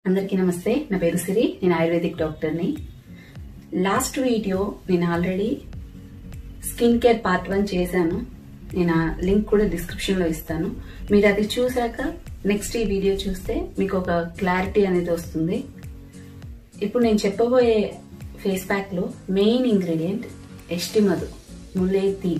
అందరికీ నమస్తే నా పేరు సిరి నేను ఆయుర్వేదిక్ డాక్టర్ని లాస్ట్ వీడియో నేను already skin care part one చేశాను నేను ఆ లింక్ కూడా డిస్క్రిప్షన్లో ఇస్తాను మీరు అది చూశాక నెక్స్ట్ ఈ వీడియో చూస్తే మీకు ఒక క్లారిటీ అనేది వస్తుంది ఇప్పుడు నేను చెప్పబోయే ఫేస్ ప్యాక్లో మెయిన్ ఇంగ్రీడియంట్ ఎస్టిమదు ములేతి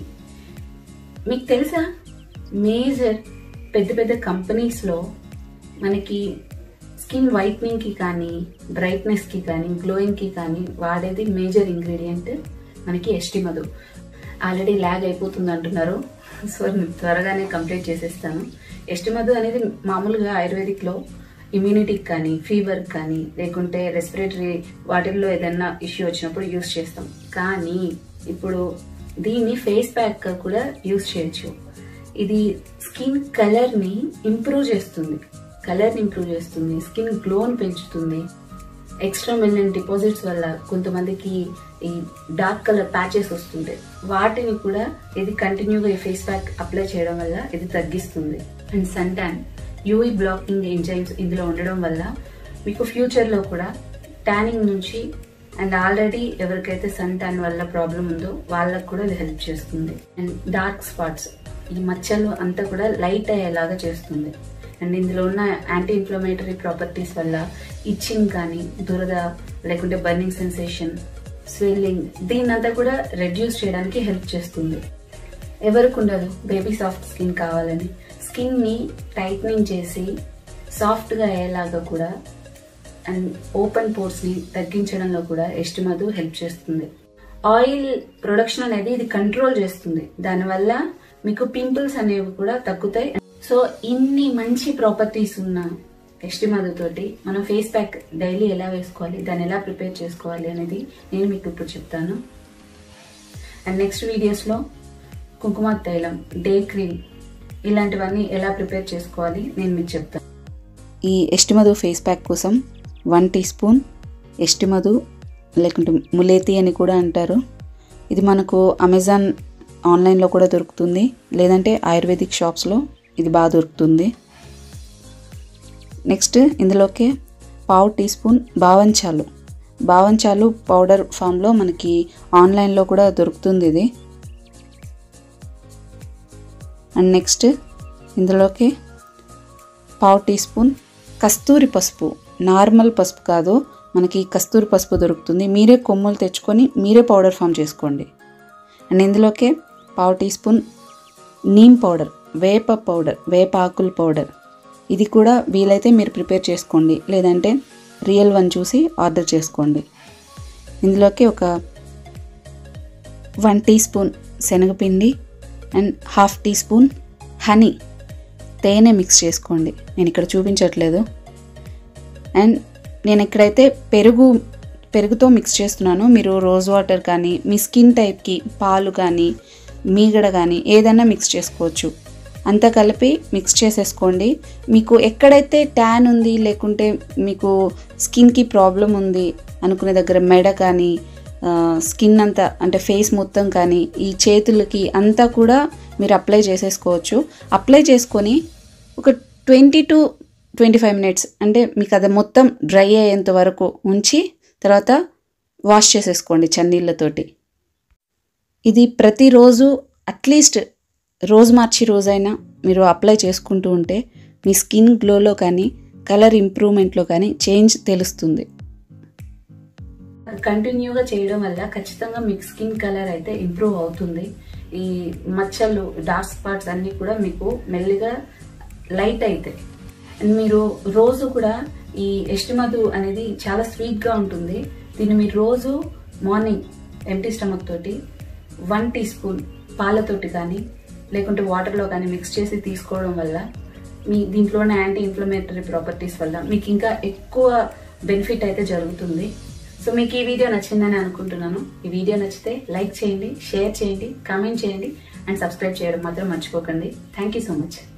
మీకు తెలుసా మేజర్ పెద్ద పెద్ద కంపెనీస్లో మనకి స్కిన్ వైట్నింగ్కి కానీ బ్రైట్నెస్కి కానీ గ్లోయింగ్కి కానీ వాడేది మేజర్ ఇంగ్రీడియంట్ మనకి ఎస్టిమదు ఆల్రెడీ ల్యాగ్ అయిపోతుంది అంటున్నారు సో నేను త్వరగానే కంప్లీట్ చేసేస్తాను ఎస్టిమదు అనేది మామూలుగా ఆయుర్వేదిక్లో ఇమ్యూనిటీకి కానీ ఫీవర్ కానీ లేకుంటే రెస్పిరేటరీ వాటిల్లో ఏదైనా ఇష్యూ వచ్చినప్పుడు యూస్ చేస్తాం కానీ ఇప్పుడు దీన్ని ఫేస్ ప్యాక్ కూడా యూస్ చేయొచ్చు ఇది స్కిన్ కలర్ని ఇంప్రూవ్ చేస్తుంది కలర్ని ఇంప్రూవ్ చేస్తుంది స్కిన్ గ్లోని పెంచుతుంది ఎక్స్ట్రా మెల్లన్ డిపాజిట్స్ వల్ల కొంతమందికి ఈ డార్క్ కలర్ ప్యాచెస్ వస్తుంటాయి వాటిని కూడా ఇది కంటిన్యూగా ఈ ఫేస్ ప్యాక్ అప్లై చేయడం వల్ల ఇది తగ్గిస్తుంది and sun tan UV blocking enzymes ఇందులో ఉండడం వల్ల మీకు ఫ్యూచర్లో కూడా ట్యానింగ్ నుంచి అండ్ ఆల్రెడీ ఎవరికైతే సన్ ట్యాన్ వల్ల ప్రాబ్లం ఉందో వాళ్ళకు కూడా ఇది హెల్ప్ చేస్తుంది అండ్ డార్క్ స్పాట్స్ ఈ మచ్చలు అంతా కూడా లైట్ అయ్యేలాగా చేస్తుంది అండ్ ఇందులో ఉన్న యాంటీ ఇన్ఫ్లమేటరీ ప్రాపర్టీస్ వల్ల ఇచ్చింగ్ కానీ దురద లేకుంటే బర్నింగ్ సెన్సేషన్ స్వెల్లింగ్ దీన్నంతా కూడా రెడ్యూస్ చేయడానికి హెల్ప్ చేస్తుంది ఎవరికి ఉండదు బేబీ సాఫ్ట్ స్కిన్ కావాలని స్కిన్ని టైట్నింగ్ చేసి సాఫ్ట్గా అయ్యేలాగా కూడా అండ్ ఓపెన్ పోర్స్ని తగ్గించడంలో కూడా ఎస్టిమదు హెల్ప్ చేస్తుంది ఆయిల్ ప్రొడక్షన్ అనేది ఇది కంట్రోల్ చేస్తుంది దానివల్ల మీకు పింపుల్స్ అనేవి కూడా తగ్గుతాయి సో ఇన్ని మంచి ప్రాపర్టీస్ ఉన్న ఎస్టిమదు తోటి మనం ఫేస్ ప్యాక్ డైలీ ఎలా వేసుకోవాలి దాన్ని ఎలా ప్రిపేర్ చేసుకోవాలి అనేది నేను మీకు ఇప్పుడు చెప్తాను అండ్ నెక్స్ట్ వీడియోస్లో కుంకుమ తైలం డే క్రీమ్ ఇలాంటివన్నీ ఎలా ప్రిపేర్ చేసుకోవాలి నేను మీకు చెప్తాను ఈ ఎస్టిమధు ఫేస్ ప్యాక్ కోసం వన్ టీ స్పూన్ ఎస్టిమధు లేకుంటే ములేతి అని కూడా అంటారు ఇది మనకు అమెజాన్ ఆన్లైన్లో కూడా దొరుకుతుంది లేదంటే ఆయుర్వేదిక్ షాప్స్లో ఇది బాగా దొరుకుతుంది నెక్స్ట్ ఇందులోకి పావు టీ స్పూన్ బావంచాలు బావంచాలు పౌడర్ ఫామ్లో మనకి ఆన్లైన్లో కూడా దొరుకుతుంది ఇది అండ్ నెక్స్ట్ ఇందులోకి పావు టీ స్పూన్ కస్తూరి పసుపు నార్మల్ పసుపు కాదు మనకి కస్తూరి పసుపు దొరుకుతుంది మీరే కొమ్ములు తెచ్చుకొని మీరే పౌడర్ ఫామ్ చేసుకోండి అండ్ ఇందులోకే పావు టీ స్పూన్ నీమ్ పౌడర్ వేప పౌడర్ వేప ఆకుల పౌడర్ ఇది కూడా వీలైతే మీరు ప్రిపేర్ చేసుకోండి లేదంటే రియల్ వన్ చూసి ఆర్డర్ చేసుకోండి ఇందులోకి ఒక వన్ టీ స్పూన్ శనగపిండి and half teaspoon honey తేనె మిక్స్ చేసుకోండి నేను ఇక్కడ చూపించట్లేదు అండ్ నేను ఇక్కడైతే పెరుగు పెరుగుతో మిక్స్ చేస్తున్నాను మీరు రోజ్ వాటర్ కానీ మీ స్కిన్ టైప్కి పాలు కానీ మీగడ కానీ ఏదైనా మిక్స్ చేసుకోవచ్చు అంతా కలిపి మిక్స్ చేసేసుకోండి మీకు ఎక్కడైతే ట్యాన్ ఉంది లేకుంటే మీకు స్కిన్కి ప్రాబ్లం ఉంది అనుకునే దగ్గర మెడ కానీ స్కిన్ అంతా అంటే ఫేస్ మొత్తం కానీ ఈ చేతులకి అంతా కూడా మీరు అప్లై చేసేసుకోవచ్చు అప్లై చేసుకొని ఒక twenty to twenty five minutes అంటే మీకు అది మొత్తం డ్రై అయ్యేంత వరకు ఉంచి తర్వాత వాష్ చేసేసుకోండి చన్నీళ్ళతోటి ఇది ప్రతిరోజు అట్లీస్ట్ రోజు మార్చి రోజైనా మీరు అప్లై చేసుకుంటూ ఉంటే మీ స్కిన్ గ్లోలో కానీ కలర్ ఇంప్రూవ్మెంట్లో కానీ చేంజ్ తెలుస్తుంది కంటిన్యూగా చేయడం వల్ల ఖచ్చితంగా మీకు స్కిన్ కలర్ అయితే ఇంప్రూవ్ అవుతుంది ఈ మచ్చలు డార్క్ స్పాట్స్ అన్నీ కూడా మీకు మెల్లిగా లైట్ అవుతాయి అండ్ మీరు రోజు కూడా ఈ ఎస్టిమధు అనేది చాలా స్వీట్గా ఉంటుంది దీన్ని మీరు రోజు మార్నింగ్ ఎంటీ స్టమక్ తోటి వన్ టీ స్పూన్ పాలతోటి కానీ లేకుంటే వాటర్లో కానీ మిక్స్ చేసి తీసుకోవడం వల్ల మీ దీంట్లోనే యాంటీ ఇన్ఫ్లమేటరీ ప్రాపర్టీస్ వల్ల మీకు ఇంకా ఎక్కువ బెనిఫిట్ అయితే జరుగుతుంది సో మీకు ఈ వీడియో నచ్చిందని అనుకుంటున్నాను ఈ వీడియో నచ్చితే లైక్ చేయండి షేర్ చేయండి కామెంట్ చేయండి అండ్ సబ్స్క్రైబ్ చేయడం మాత్రం మర్చిపోకండి థ్యాంక్ యూ సో మచ్